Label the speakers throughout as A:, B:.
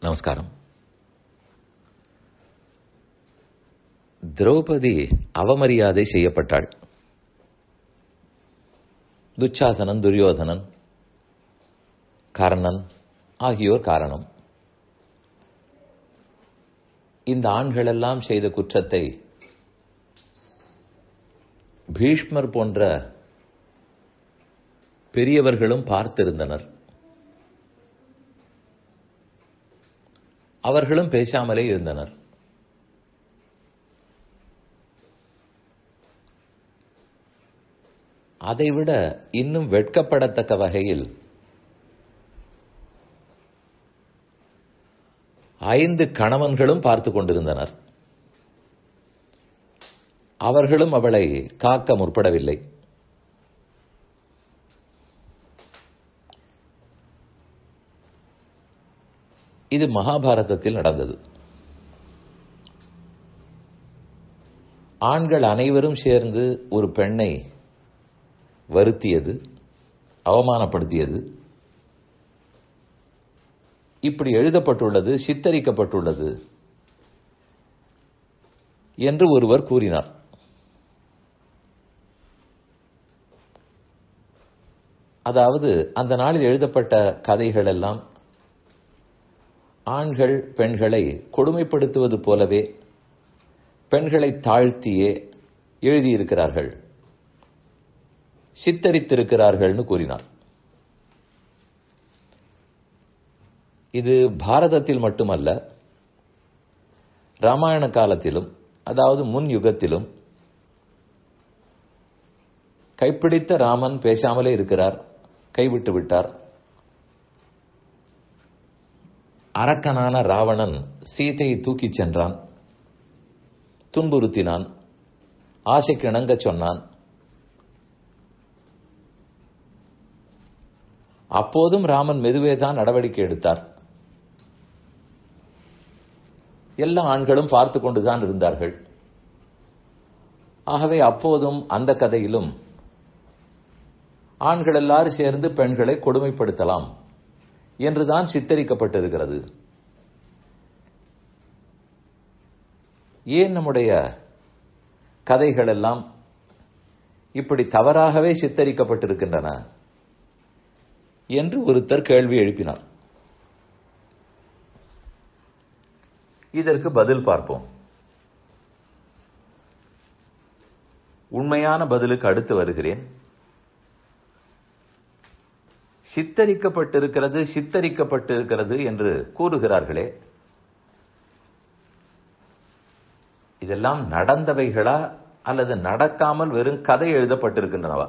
A: நமஸ்காரம் திரௌபதி அவமரியாதை செய்யப்பட்டாள் துச்சாசனன் துரியோதனன் கர்ணன் ஆகியோர் காரணம் இந்த ஆண்களெல்லாம் செய்த குற்றத்தை பீஷ்மர் போன்ற பெரியவர்களும் பார்த்திருந்தனர் அவர்களும் பேசாமலே இருந்தனர் அதைவிட இன்னும் வெட்கப்படத்தக்க வகையில் ஐந்து கணவன்களும் பார்த்து கொண்டிருந்தனர் அவர்களும் அவளை காக்க முற்படவில்லை இது மகாபாரதத்தில் நடந்தது ஆண்கள் அனைவரும் சேர்ந்து ஒரு பெண்ணை வருத்தியது அவமானப்படுத்தியது இப்படி எழுதப்பட்டுள்ளது சித்தரிக்கப்பட்டுள்ளது என்று ஒருவர் கூறினார் அதாவது அந்த நாளில் எழுதப்பட்ட கதைகள் எல்லாம் ஆண்கள் பெண்களை கொடுமைப்படுத்துவது போலவே பெண்களை தாழ்த்தியே எழுதியிருக்கிறார்கள் சித்தரித்திருக்கிறார்கள்னு கூறினார் இது பாரதத்தில் மட்டுமல்ல ராமாயண காலத்திலும் அதாவது முன் யுகத்திலும் கைப்பிடித்த ராமன் பேசாமலே இருக்கிறார் கைவிட்டு விட்டார் அரக்கனான ராவணன் சீதையை தூக்கிச் சென்றான் துன்புறுத்தினான் ஆசைக்கு இணங்க சொன்னான் அப்போதும் ராமன் மெதுவே தான் நடவடிக்கை எடுத்தார் எல்லா ஆண்களும் பார்த்து கொண்டுதான் இருந்தார்கள் ஆகவே அப்போதும் அந்த கதையிலும் ஆண்கள் எல்லாரும் சேர்ந்து பெண்களை கொடுமைப்படுத்தலாம் என்றுதான் சித்தரிக்கப்பட்டிருக்கிறது ஏன் நம்முடைய கதைகள் எல்லாம் இப்படி தவறாகவே சித்தரிக்கப்பட்டிருக்கின்றன என்று ஒருத்தர் கேள்வி எழுப்பினார் இதற்கு பதில் பார்ப்போம் உண்மையான பதிலுக்கு அடுத்து வருகிறேன் சித்தரிக்கப்பட்டிருக்கிறது சித்தரிக்கப்பட்டிருக்கிறது என்று கூறுகிறார்களே இதெல்லாம் நடந்தவைகளா அல்லது நடக்காமல் வெறும் கதை எழுதப்பட்டிருக்கின்றனவா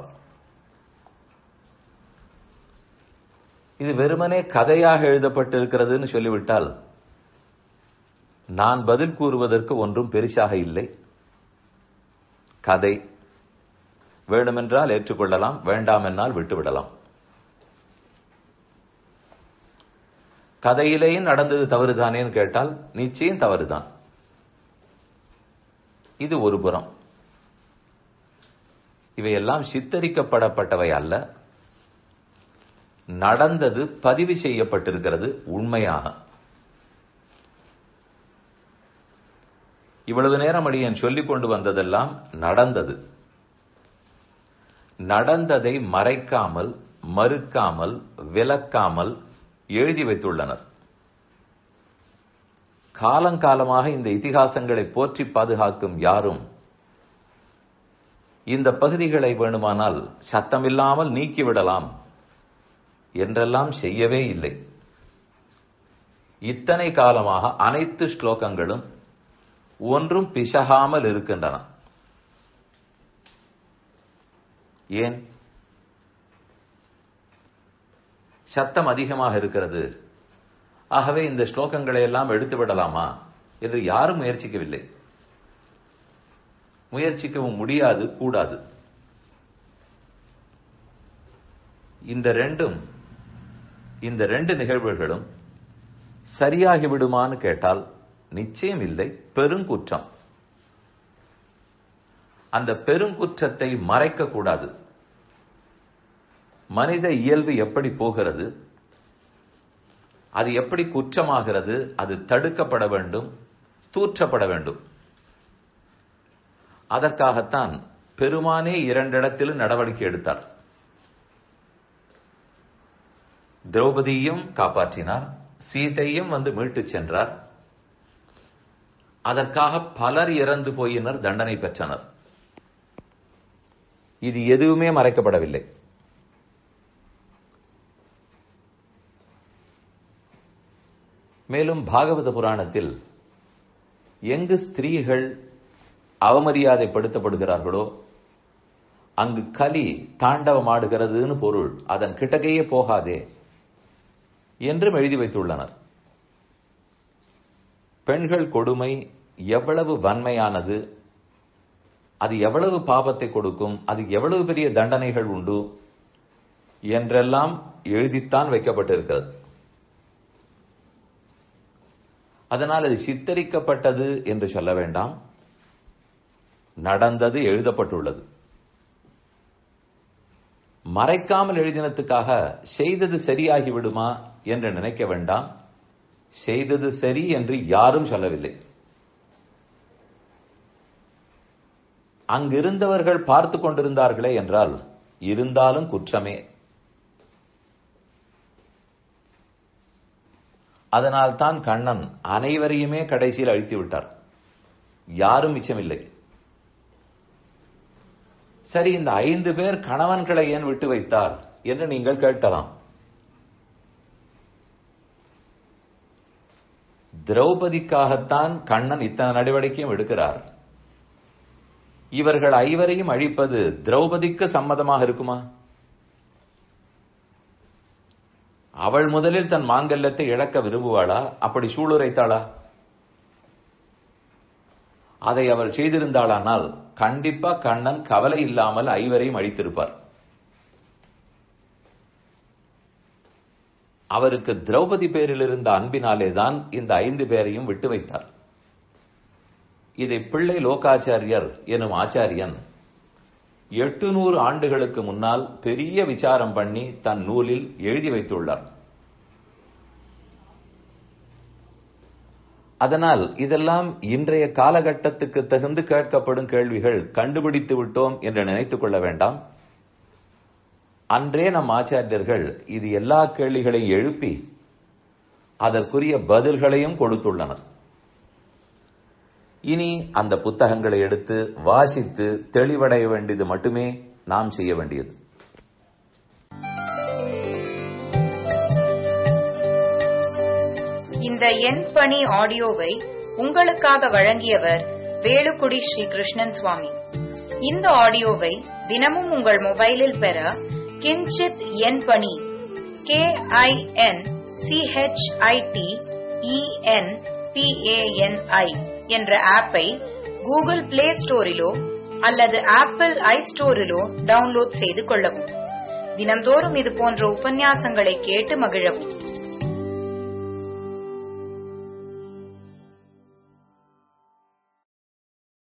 A: இது வெறுமனே கதையாக எழுதப்பட்டிருக்கிறதுன்னு சொல்லிவிட்டால் நான் பதில் கூறுவதற்கு ஒன்றும் பெரிசாக இல்லை கதை வேண்டுமென்றால் ஏற்றுக்கொள்ளலாம் வேண்டாம் என்னால் விட்டுவிடலாம் கதையிலேயும் நடந்தது தவறுதானேன்னு கேட்டால் நிச்சயம் தவறுதான் இது ஒரு புறம் இவையெல்லாம் சித்தரிக்கப்படப்பட்டவை அல்ல நடந்தது பதிவு செய்யப்பட்டிருக்கிறது உண்மையாக இவ்வளவு நேரம் அடியன் சொல்லிக் கொண்டு வந்ததெல்லாம் நடந்தது நடந்ததை மறைக்காமல் மறுக்காமல் விலக்காமல் எழுதி வைத்துள்ளனர் காலங்காலமாக இந்த இதிகாசங்களை போற்றி பாதுகாக்கும் யாரும் இந்த பகுதிகளை வேணுமானால் சத்தமில்லாமல் நீக்கிவிடலாம் என்றெல்லாம் செய்யவே இல்லை இத்தனை காலமாக அனைத்து ஸ்லோகங்களும் ஒன்றும் பிசகாமல் இருக்கின்றன ஏன் சத்தம் அதிகமாக இருக்கிறது ஆகவே இந்த ஸ்லோகங்களை எல்லாம் எடுத்து விடலாமா என்று யாரும் முயற்சிக்கவில்லை முயற்சிக்கவும் முடியாது கூடாது இந்த ரெண்டும் இந்த ரெண்டு நிகழ்வுகளும் சரியாகி விடுமான்னு கேட்டால் நிச்சயம் இல்லை பெருங்குற்றம் அந்த பெருங்குற்றத்தை மறைக்க கூடாது மனித இயல்பு எப்படி போகிறது அது எப்படி குற்றமாகிறது அது தடுக்கப்பட வேண்டும் தூற்றப்பட வேண்டும் அதற்காகத்தான் பெருமானே இரண்டிடத்திலும் நடவடிக்கை எடுத்தார் திரௌபதியும் காப்பாற்றினார் சீதையும் வந்து மீட்டுச் சென்றார் அதற்காக பலர் இறந்து போயினர் தண்டனை பெற்றனர் இது எதுவுமே மறைக்கப்படவில்லை மேலும் பாகவத புராணத்தில் எங்கு ஸ்திரீகள் அவமரியாதைப்படுத்தப்படுகிறார்களோ அங்கு கலி தாண்டவமாடுகிறதுன்னு பொருள் அதன் கிட்டகையே போகாதே என்றும் எழுதி வைத்துள்ளனர் பெண்கள் கொடுமை எவ்வளவு வன்மையானது அது எவ்வளவு பாபத்தை கொடுக்கும் அது எவ்வளவு பெரிய தண்டனைகள் உண்டு என்றெல்லாம் எழுதித்தான் வைக்கப்பட்டிருக்கிறது அதனால் அது சித்தரிக்கப்பட்டது என்று சொல்ல வேண்டாம் நடந்தது எழுதப்பட்டுள்ளது மறைக்காமல் எழுதினத்துக்காக செய்தது சரியாகி விடுமா என்று நினைக்க வேண்டாம் செய்தது சரி என்று யாரும் சொல்லவில்லை அங்கிருந்தவர்கள் பார்த்து கொண்டிருந்தார்களே என்றால் இருந்தாலும் குற்றமே அதனால் தான் கண்ணன் அனைவரையுமே கடைசியில் அழித்து விட்டார் யாரும் மிச்சமில்லை சரி இந்த ஐந்து பேர் கணவன்களை ஏன் விட்டு வைத்தார் என்று நீங்கள் கேட்கலாம் திரௌபதிக்காகத்தான் கண்ணன் இத்தனை நடவடிக்கையும் எடுக்கிறார் இவர்கள் ஐவரையும் அழிப்பது திரௌபதிக்கு சம்மதமாக இருக்குமா அவள் முதலில் தன் மாங்கல்யத்தை இழக்க விரும்புவாளா அப்படி சூளுரைத்தாளா அதை அவள் செய்திருந்தாளானால் கண்டிப்பா கண்ணன் கவலை இல்லாமல் ஐவரையும் அழித்திருப்பார் அவருக்கு திரௌபதி பேரில் இருந்த அன்பினாலே தான் இந்த ஐந்து பேரையும் விட்டு வைத்தார் இதை பிள்ளை லோகாச்சாரியர் எனும் ஆச்சாரியன் எட்டு நூறு ஆண்டுகளுக்கு முன்னால் பெரிய விசாரம் பண்ணி தன் நூலில் எழுதி வைத்துள்ளார் அதனால் இதெல்லாம் இன்றைய காலகட்டத்துக்கு தகுந்து கேட்கப்படும் கேள்விகள் கண்டுபிடித்து விட்டோம் என்று நினைத்துக் கொள்ள வேண்டாம் அன்றே நம் ஆச்சாரியர்கள் இது எல்லா கேள்விகளையும் எழுப்பி அதற்குரிய பதில்களையும் கொடுத்துள்ளனர் இனி அந்த புத்தகங்களை எடுத்து வாசித்து தெளிவடைய வேண்டியது மட்டுமே நாம் செய்ய வேண்டியது
B: இந்த என் பணி ஆடியோவை உங்களுக்காக வழங்கியவர் வேலுக்குடி ஸ்ரீ கிருஷ்ணன் சுவாமி இந்த ஆடியோவை தினமும் உங்கள் மொபைலில் பெற கிஞ்சித் என் பணி கே ஐ என் சிஹெச்ஐடி இஎன் பிஏஎன்ஐ என்ற ஆப்பை கூகுள் பிளே ஸ்டோரிலோ அல்லது ஆப்பிள் ஐ ஸ்டோரிலோ டவுன்லோட் செய்து கொள்ளவும் தினம்தோறும் இது போன்ற உபன்யாசங்களை கேட்டு மகிழவும்